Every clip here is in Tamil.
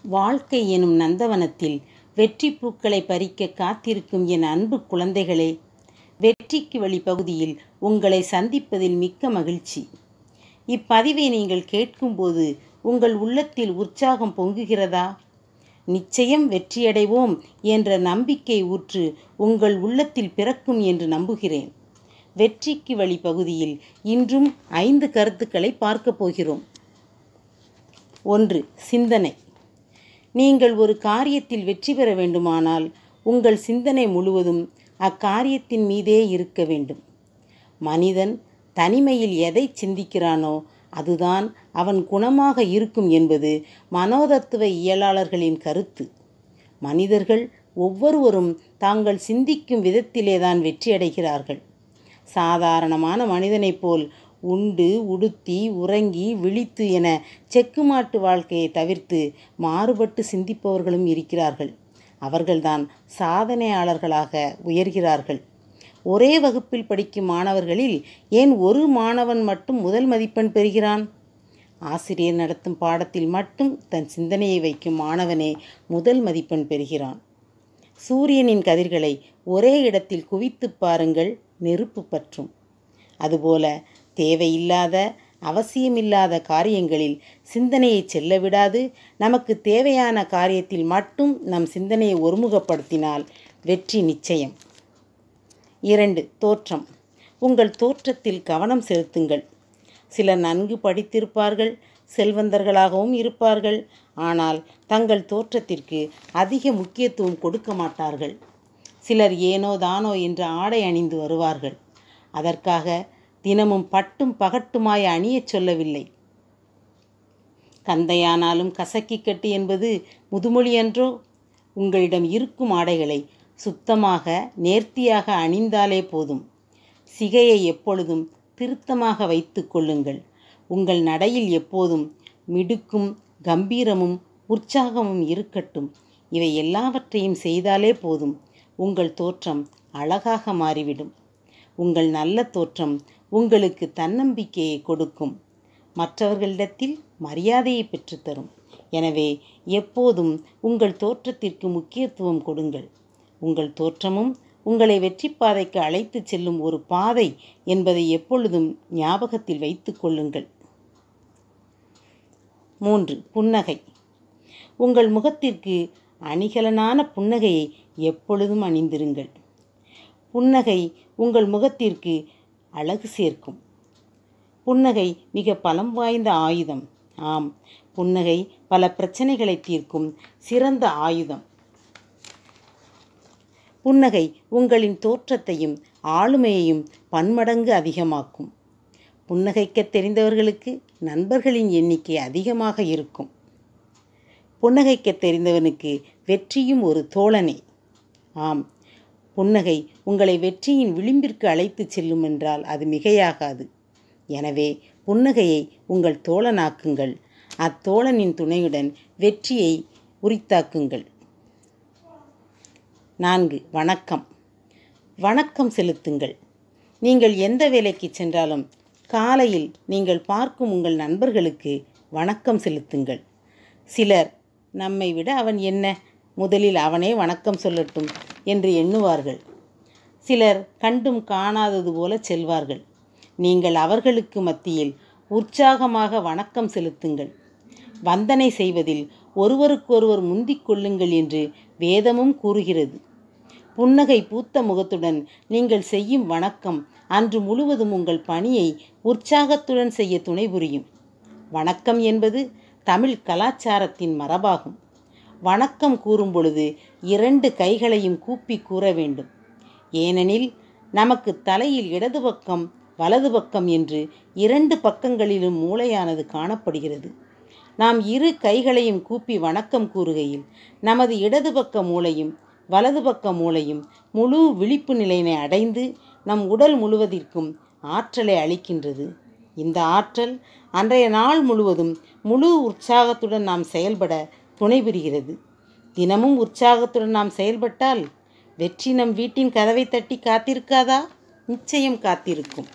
வாழ்க்கை எனும் நந்தவனத்தில் வெற்றி பூக்களை பறிக்க காத்திருக்கும் என் அன்பு குழந்தைகளே வெற்றிக்கு வழி பகுதியில் உங்களை சந்திப்பதில் மிக்க மகிழ்ச்சி இப்பதிவை நீங்கள் கேட்கும்போது உங்கள் உள்ளத்தில் உற்சாகம் பொங்குகிறதா நிச்சயம் வெற்றியடைவோம் என்ற நம்பிக்கை ஊற்று உங்கள் உள்ளத்தில் பிறக்கும் என்று நம்புகிறேன் வெற்றிக்கு வழி பகுதியில் இன்றும் ஐந்து கருத்துக்களை பார்க்கப் போகிறோம் ஒன்று சிந்தனை நீங்கள் ஒரு காரியத்தில் வெற்றி பெற வேண்டுமானால் உங்கள் சிந்தனை முழுவதும் அக்காரியத்தின் மீதே இருக்க வேண்டும் மனிதன் தனிமையில் எதை சிந்திக்கிறானோ அதுதான் அவன் குணமாக இருக்கும் என்பது மனோதத்துவ இயலாளர்களின் கருத்து மனிதர்கள் ஒவ்வொருவரும் தாங்கள் சிந்திக்கும் விதத்திலேதான் வெற்றியடைகிறார்கள் சாதாரணமான மனிதனைப் போல் உண்டு உடுத்தி உறங்கி விழித்து என செக்குமாட்டு வாழ்க்கையை தவிர்த்து மாறுபட்டு சிந்திப்பவர்களும் இருக்கிறார்கள் அவர்கள்தான் சாதனையாளர்களாக உயர்கிறார்கள் ஒரே வகுப்பில் படிக்கும் மாணவர்களில் ஏன் ஒரு மாணவன் மட்டும் முதல் மதிப்பெண் பெறுகிறான் ஆசிரியர் நடத்தும் பாடத்தில் மட்டும் தன் சிந்தனையை வைக்கும் மாணவனே முதல் மதிப்பெண் பெறுகிறான் சூரியனின் கதிர்களை ஒரே இடத்தில் குவித்து பாருங்கள் நெருப்பு பற்றும் அதுபோல தேவையில்லாத அவசியமில்லாத காரியங்களில் சிந்தனையை செல்ல விடாது நமக்கு தேவையான காரியத்தில் மட்டும் நம் சிந்தனையை ஒருமுகப்படுத்தினால் வெற்றி நிச்சயம் இரண்டு தோற்றம் உங்கள் தோற்றத்தில் கவனம் செலுத்துங்கள் சிலர் நன்கு படித்திருப்பார்கள் செல்வந்தர்களாகவும் இருப்பார்கள் ஆனால் தங்கள் தோற்றத்திற்கு அதிக முக்கியத்துவம் கொடுக்க மாட்டார்கள் சிலர் ஏனோ தானோ என்று ஆடை அணிந்து வருவார்கள் அதற்காக தினமும் பட்டும் பகட்டுமாய் அணியச் சொல்லவில்லை கந்தையானாலும் கசக்கி கட்டு என்பது முதுமொழி என்றோ உங்களிடம் இருக்கும் ஆடைகளை சுத்தமாக நேர்த்தியாக அணிந்தாலே போதும் சிகையை எப்பொழுதும் திருத்தமாக வைத்து கொள்ளுங்கள் உங்கள் நடையில் எப்போதும் மிடுக்கும் கம்பீரமும் உற்சாகமும் இருக்கட்டும் இவை எல்லாவற்றையும் செய்தாலே போதும் உங்கள் தோற்றம் அழகாக மாறிவிடும் உங்கள் நல்ல தோற்றம் உங்களுக்கு தன்னம்பிக்கையை கொடுக்கும் மற்றவர்களிடத்தில் மரியாதையை பெற்றுத்தரும் எனவே எப்போதும் உங்கள் தோற்றத்திற்கு முக்கியத்துவம் கொடுங்கள் உங்கள் தோற்றமும் உங்களை வெற்றி பாதைக்கு அழைத்துச் செல்லும் ஒரு பாதை என்பதை எப்பொழுதும் ஞாபகத்தில் வைத்து கொள்ளுங்கள் மூன்று புன்னகை உங்கள் முகத்திற்கு அணிகலனான புன்னகையை எப்பொழுதும் அணிந்திருங்கள் புன்னகை உங்கள் முகத்திற்கு அழகு சேர்க்கும் புன்னகை மிக பலம் வாய்ந்த ஆயுதம் ஆம் புன்னகை பல பிரச்சனைகளை தீர்க்கும் சிறந்த ஆயுதம் புன்னகை உங்களின் தோற்றத்தையும் ஆளுமையையும் பன்மடங்கு அதிகமாக்கும் புன்னகைக்க தெரிந்தவர்களுக்கு நண்பர்களின் எண்ணிக்கை அதிகமாக இருக்கும் புன்னகைக்க தெரிந்தவனுக்கு வெற்றியும் ஒரு தோழனே ஆம் புன்னகை உங்களை வெற்றியின் விளிம்பிற்கு அழைத்து செல்லும் என்றால் அது மிகையாகாது எனவே புன்னகையை உங்கள் தோழனாக்குங்கள் அத்தோழனின் துணையுடன் வெற்றியை உரித்தாக்குங்கள் நான்கு வணக்கம் வணக்கம் செலுத்துங்கள் நீங்கள் எந்த வேலைக்கு சென்றாலும் காலையில் நீங்கள் பார்க்கும் உங்கள் நண்பர்களுக்கு வணக்கம் செலுத்துங்கள் சிலர் நம்மை விட அவன் என்ன முதலில் அவனே வணக்கம் சொல்லட்டும் என்று எண்ணுவார்கள் சிலர் கண்டும் காணாதது போல செல்வார்கள் நீங்கள் அவர்களுக்கு மத்தியில் உற்சாகமாக வணக்கம் செலுத்துங்கள் வந்தனை செய்வதில் ஒருவருக்கொருவர் முந்திக் கொள்ளுங்கள் என்று வேதமும் கூறுகிறது புன்னகை பூத்த முகத்துடன் நீங்கள் செய்யும் வணக்கம் அன்று முழுவதும் உங்கள் பணியை உற்சாகத்துடன் செய்ய துணை புரியும் வணக்கம் என்பது தமிழ் கலாச்சாரத்தின் மரபாகும் வணக்கம் கூறும் பொழுது இரண்டு கைகளையும் கூப்பி கூற வேண்டும் ஏனெனில் நமக்கு தலையில் இடது பக்கம் வலது பக்கம் என்று இரண்டு பக்கங்களிலும் மூளையானது காணப்படுகிறது நாம் இரு கைகளையும் கூப்பி வணக்கம் கூறுகையில் நமது இடது பக்க மூளையும் வலது பக்க மூளையும் முழு விழிப்பு நிலையினை அடைந்து நம் உடல் முழுவதற்கும் ஆற்றலை அளிக்கின்றது இந்த ஆற்றல் அன்றைய நாள் முழுவதும் முழு உற்சாகத்துடன் நாம் செயல்பட துணை புரிகிறது தினமும் உற்சாகத்துடன் நாம் செயல்பட்டால் வெற்றி நம் வீட்டின் கதவை தட்டி காத்திருக்காதா நிச்சயம் காத்திருக்கும்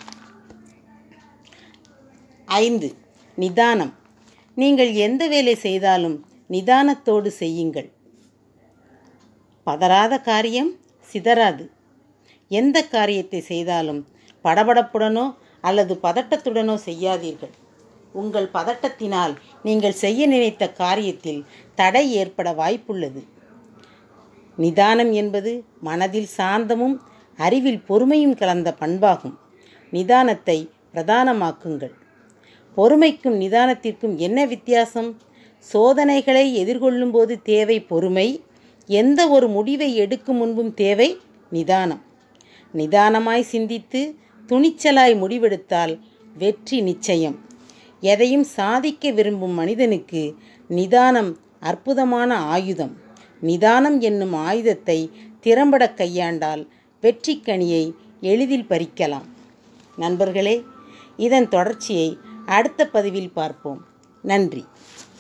ஐந்து நிதானம் நீங்கள் எந்த வேலை செய்தாலும் நிதானத்தோடு செய்யுங்கள் பதறாத காரியம் சிதறாது எந்த காரியத்தை செய்தாலும் படபடப்புடனோ அல்லது பதட்டத்துடனோ செய்யாதீர்கள் உங்கள் பதட்டத்தினால் நீங்கள் செய்ய நினைத்த காரியத்தில் தடை ஏற்பட வாய்ப்புள்ளது நிதானம் என்பது மனதில் சாந்தமும் அறிவில் பொறுமையும் கலந்த பண்பாகும் நிதானத்தை பிரதானமாக்குங்கள் பொறுமைக்கும் நிதானத்திற்கும் என்ன வித்தியாசம் சோதனைகளை எதிர்கொள்ளும்போது தேவை பொறுமை எந்த ஒரு முடிவை எடுக்கும் முன்பும் தேவை நிதானம் நிதானமாய் சிந்தித்து துணிச்சலாய் முடிவெடுத்தால் வெற்றி நிச்சயம் எதையும் சாதிக்க விரும்பும் மனிதனுக்கு நிதானம் அற்புதமான ஆயுதம் நிதானம் என்னும் ஆயுதத்தை திறம்பட கையாண்டால் வெற்றிக்கனியை எளிதில் பறிக்கலாம் நண்பர்களே இதன் தொடர்ச்சியை அடுத்த பதிவில் பார்ப்போம் நன்றி